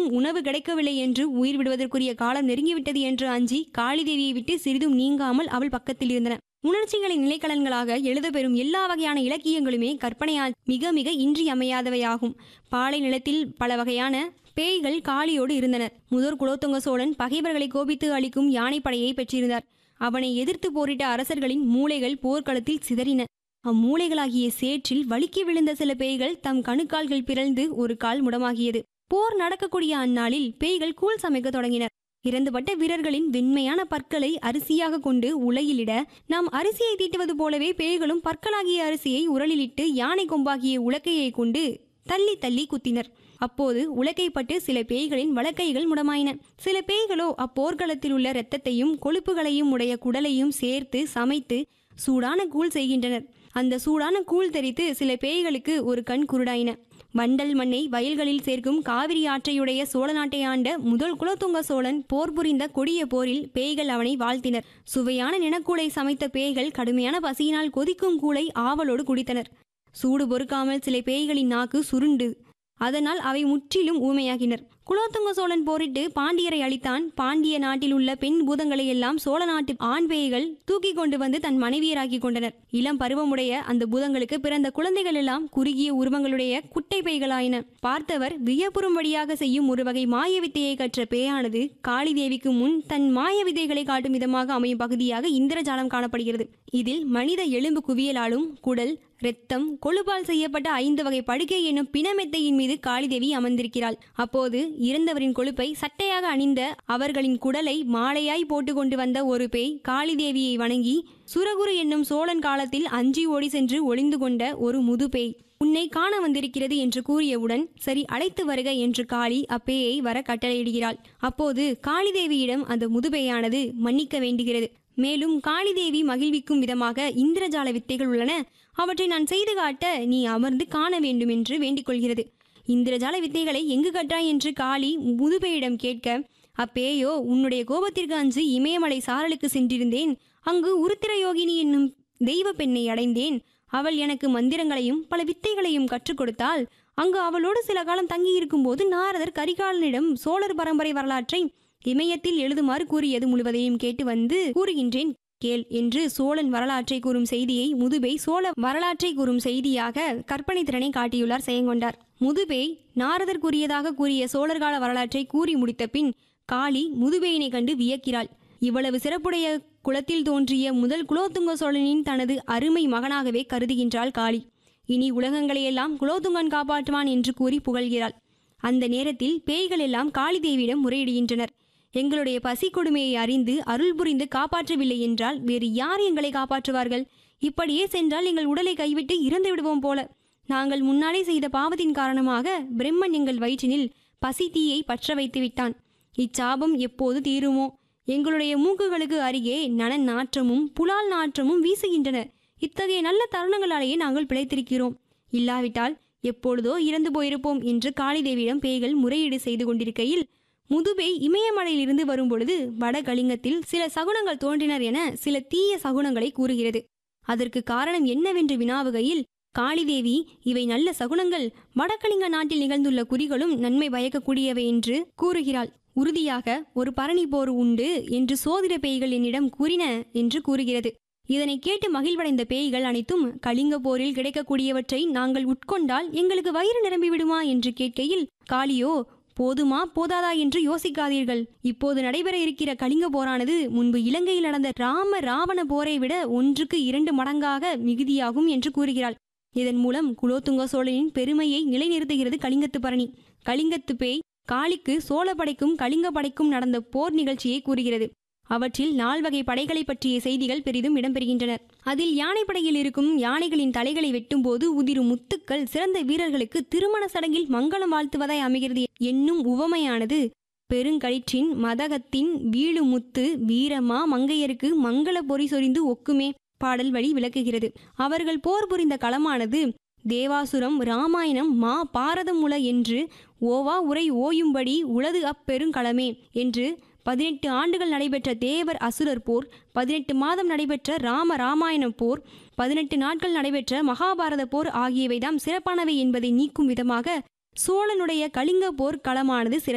உணவு கிடைக்கவில்லை என்று உயிர் விடுவதற்குரிய காலம் நெருங்கிவிட்டது என்று அஞ்சி காளிதேவியை விட்டு சிறிதும் நீங்காமல் அவள் பக்கத்தில் இருந்தன உணர்ச்சிகளின் நிலைக்களன்களாக எழுதப்பெறும் எல்லா வகையான இலக்கியங்களுமே கற்பனையால் மிக மிக இன்றியமையாதவையாகும் பாலை நிலத்தில் பல வகையான பேய்கள் காளியோடு இருந்தனர் முதற் குலோத்துங்க சோழன் பகைவர்களை கோபித்து அளிக்கும் யானைப்படையை பெற்றிருந்தார் அவனை எதிர்த்து போரிட்ட அரசர்களின் மூளைகள் போர்க்களத்தில் சிதறின அம்மூளைகளாகிய சேற்றில் வழுக்கி விழுந்த சில பேய்கள் தம் கணுக்கால்கள் பிறழ்ந்து ஒரு கால் முடமாகியது போர் நடக்கக்கூடிய அந்நாளில் பேய்கள் கூழ் சமைக்க தொடங்கினர் இறந்துபட்ட வீரர்களின் வெண்மையான பற்களை அரிசியாக கொண்டு உலையிலிட நாம் அரிசியை தீட்டுவது போலவே பேய்களும் பற்களாகிய அரிசியை உரலிலிட்டு யானை கொம்பாகிய உலக்கையை கொண்டு தள்ளி தள்ளி குத்தினர் அப்போது உலக்கைப்பட்டு சில பேய்களின் வலக்கைகள் முடமாயின சில பேய்களோ அப்போர்க்களத்தில் உள்ள இரத்தத்தையும் கொழுப்புகளையும் உடைய குடலையும் சேர்த்து சமைத்து சூடான கூழ் செய்கின்றனர் அந்த சூடான கூழ் தெரித்து சில பேய்களுக்கு ஒரு கண் குருடாயின வண்டல் மண்ணை வயல்களில் சேர்க்கும் காவிரி ஆற்றையுடைய சோழ நாட்டை ஆண்ட முதல் குலத்துங்க சோழன் போர் புரிந்த கொடிய போரில் பேய்கள் அவனை வாழ்த்தினர் சுவையான நினக்கூளை சமைத்த பேய்கள் கடுமையான பசியினால் கொதிக்கும் கூளை ஆவலோடு குடித்தனர் சூடு பொறுக்காமல் சில பேய்களின் நாக்கு சுருண்டு அதனால் அவை முற்றிலும் ஊமையாகினர் குலோத்துங்க சோழன் போரிட்டு பாண்டியரை அழித்தான் பாண்டிய நாட்டில் உள்ள பெண் பூதங்களை எல்லாம் சோழ நாட்டு ஆண் பேய்கள் தூக்கி கொண்டு வந்து தன் மனைவியராக்கி கொண்டனர் இளம் பருவமுடைய அந்த பூதங்களுக்கு பிறந்த குழந்தைகள் எல்லாம் குறுகிய உருவங்களுடைய குட்டை பேய்களாயின பார்த்தவர் வியப்புறும்படியாக செய்யும் ஒரு வகை மாய வித்தையை கற்ற பேயானது காளி தேவிக்கு முன் தன் மாய விதைகளை காட்டும் விதமாக அமையும் பகுதியாக இந்திரஜாலம் காணப்படுகிறது இதில் மனித எலும்பு குவியலாலும் குடல் இரத்தம் கொழுப்பால் செய்யப்பட்ட ஐந்து வகை படுக்கை என்னும் பிணமெத்தையின் மீது காளிதேவி அமர்ந்திருக்கிறாள் அப்போது இறந்தவரின் கொழுப்பை சட்டையாக அணிந்த அவர்களின் குடலை மாலையாய் போட்டு கொண்டு வந்த ஒரு பேய் காளிதேவியை வணங்கி சுரகுரு என்னும் சோழன் காலத்தில் அஞ்சி ஓடி சென்று ஒளிந்து கொண்ட ஒரு முது பேய் உன்னை காண வந்திருக்கிறது என்று கூறியவுடன் சரி அழைத்து வருக என்று காளி அப்பேயை வர கட்டளையிடுகிறாள் அப்போது காளிதேவியிடம் அந்த முதுபேயானது மன்னிக்க வேண்டுகிறது மேலும் காளிதேவி மகிழ்விக்கும் விதமாக இந்திரஜால வித்தைகள் உள்ளன அவற்றை நான் செய்து காட்ட நீ அமர்ந்து காண வேண்டும் என்று வேண்டிக் கொள்கிறது இந்திரஜால வித்தைகளை எங்கு கற்றாய் என்று காளி முதுபேயிடம் கேட்க அப்பேயோ உன்னுடைய கோபத்திற்கு அஞ்சு இமயமலை சாரலுக்கு சென்றிருந்தேன் அங்கு உருத்திர யோகினி என்னும் தெய்வ பெண்ணை அடைந்தேன் அவள் எனக்கு மந்திரங்களையும் பல வித்தைகளையும் கற்றுக் கொடுத்தாள் அங்கு அவளோடு சில காலம் தங்கியிருக்கும் போது நாரதர் கரிகாலனிடம் சோழர் பரம்பரை வரலாற்றை இமயத்தில் எழுதுமாறு கூறியது முழுவதையும் கேட்டு வந்து கூறுகின்றேன் கேள் என்று சோழன் வரலாற்றை கூறும் செய்தியை முதுபை சோழ வரலாற்றை கூறும் செய்தியாக கற்பனை திறனை காட்டியுள்ளார் செயங்கொண்டார் முதுபை நாரதர் கூறியதாக கூறிய சோழர்கால வரலாற்றை கூறி முடித்த பின் காளி முதுபேயினை கண்டு வியக்கிறாள் இவ்வளவு சிறப்புடைய குலத்தில் தோன்றிய முதல் குலோத்துங்க சோழனின் தனது அருமை மகனாகவே கருதுகின்றாள் காளி இனி உலகங்களையெல்லாம் குலோத்துங்கன் காப்பாற்றுவான் என்று கூறி புகழ்கிறாள் அந்த நேரத்தில் பேய்கள் எல்லாம் காளி தேவியிடம் முறையிடுகின்றனர் எங்களுடைய பசி கொடுமையை அறிந்து அருள் புரிந்து காப்பாற்றவில்லை என்றால் வேறு யார் எங்களை காப்பாற்றுவார்கள் இப்படியே சென்றால் எங்கள் உடலை கைவிட்டு இறந்து விடுவோம் போல நாங்கள் முன்னாலே செய்த பாவத்தின் காரணமாக பிரம்மன் எங்கள் வயிற்றினில் பசி தீயை பற்ற வைத்து விட்டான் இச்சாபம் எப்போது தீருமோ எங்களுடைய மூக்குகளுக்கு அருகே நன நாற்றமும் புலால் நாற்றமும் வீசுகின்றன இத்தகைய நல்ல தருணங்களாலேயே நாங்கள் பிழைத்திருக்கிறோம் இல்லாவிட்டால் எப்பொழுதோ இறந்து போயிருப்போம் என்று காளிதேவியிடம் பேய்கள் முறையீடு செய்து கொண்டிருக்கையில் முதுபை இமயமலையிலிருந்து வரும்பொழுது வடகலிங்கத்தில் சில சகுனங்கள் தோன்றினர் என சில தீய சகுனங்களை கூறுகிறது அதற்கு காரணம் என்னவென்று வினாவுகையில் காளிதேவி இவை நல்ல சகுனங்கள் வடகலிங்க நாட்டில் நிகழ்ந்துள்ள குறிகளும் நன்மை பயக்கக்கூடியவை என்று கூறுகிறாள் உறுதியாக ஒரு பரணி போர் உண்டு என்று சோதிட பேய்கள் என்னிடம் கூறின என்று கூறுகிறது இதனை கேட்டு மகிழ்வடைந்த பேய்கள் அனைத்தும் கலிங்க போரில் கிடைக்கக்கூடியவற்றை நாங்கள் உட்கொண்டால் எங்களுக்கு வயிறு நிரம்பி விடுமா என்று கேட்கையில் காளியோ போதுமா போதாதா என்று யோசிக்காதீர்கள் இப்போது நடைபெற இருக்கிற கலிங்க போரானது முன்பு இலங்கையில் நடந்த ராம ராவண போரை விட ஒன்றுக்கு இரண்டு மடங்காக மிகுதியாகும் என்று கூறுகிறாள் இதன் மூலம் குலோத்துங்க சோழனின் பெருமையை நிலைநிறுத்துகிறது கலிங்கத்து பரணி கலிங்கத்து பேய் காளிக்கு சோழ படைக்கும் கலிங்க படைக்கும் நடந்த போர் நிகழ்ச்சியை கூறுகிறது அவற்றில் நால்வகை படைகளை பற்றிய செய்திகள் பெரிதும் இடம்பெறுகின்றன அதில் யானைப்படையில் இருக்கும் யானைகளின் தலைகளை வெட்டும்போது உதிரும் முத்துக்கள் சிறந்த வீரர்களுக்கு திருமண சடங்கில் மங்களம் வாழ்த்துவதாய் அமைகிறது என்னும் உவமையானது பெருங்கயிற்றின் மதகத்தின் வீழு முத்து வீரமா மங்கையருக்கு மங்கள பொறி சொரிந்து ஒக்குமே பாடல் வழி விளக்குகிறது அவர்கள் போர் புரிந்த களமானது தேவாசுரம் ராமாயணம் மா பாரதமுல என்று ஓவா உரை ஓயும்படி உளது அப்பெருங்களமே என்று பதினெட்டு ஆண்டுகள் நடைபெற்ற தேவர் அசுரர் போர் பதினெட்டு மாதம் நடைபெற்ற ராம ராமாயணம் போர் பதினெட்டு நாட்கள் நடைபெற்ற மகாபாரத போர் ஆகியவைதாம் சிறப்பானவை என்பதை நீக்கும் விதமாக சோழனுடைய கலிங்க போர் களமானது சிற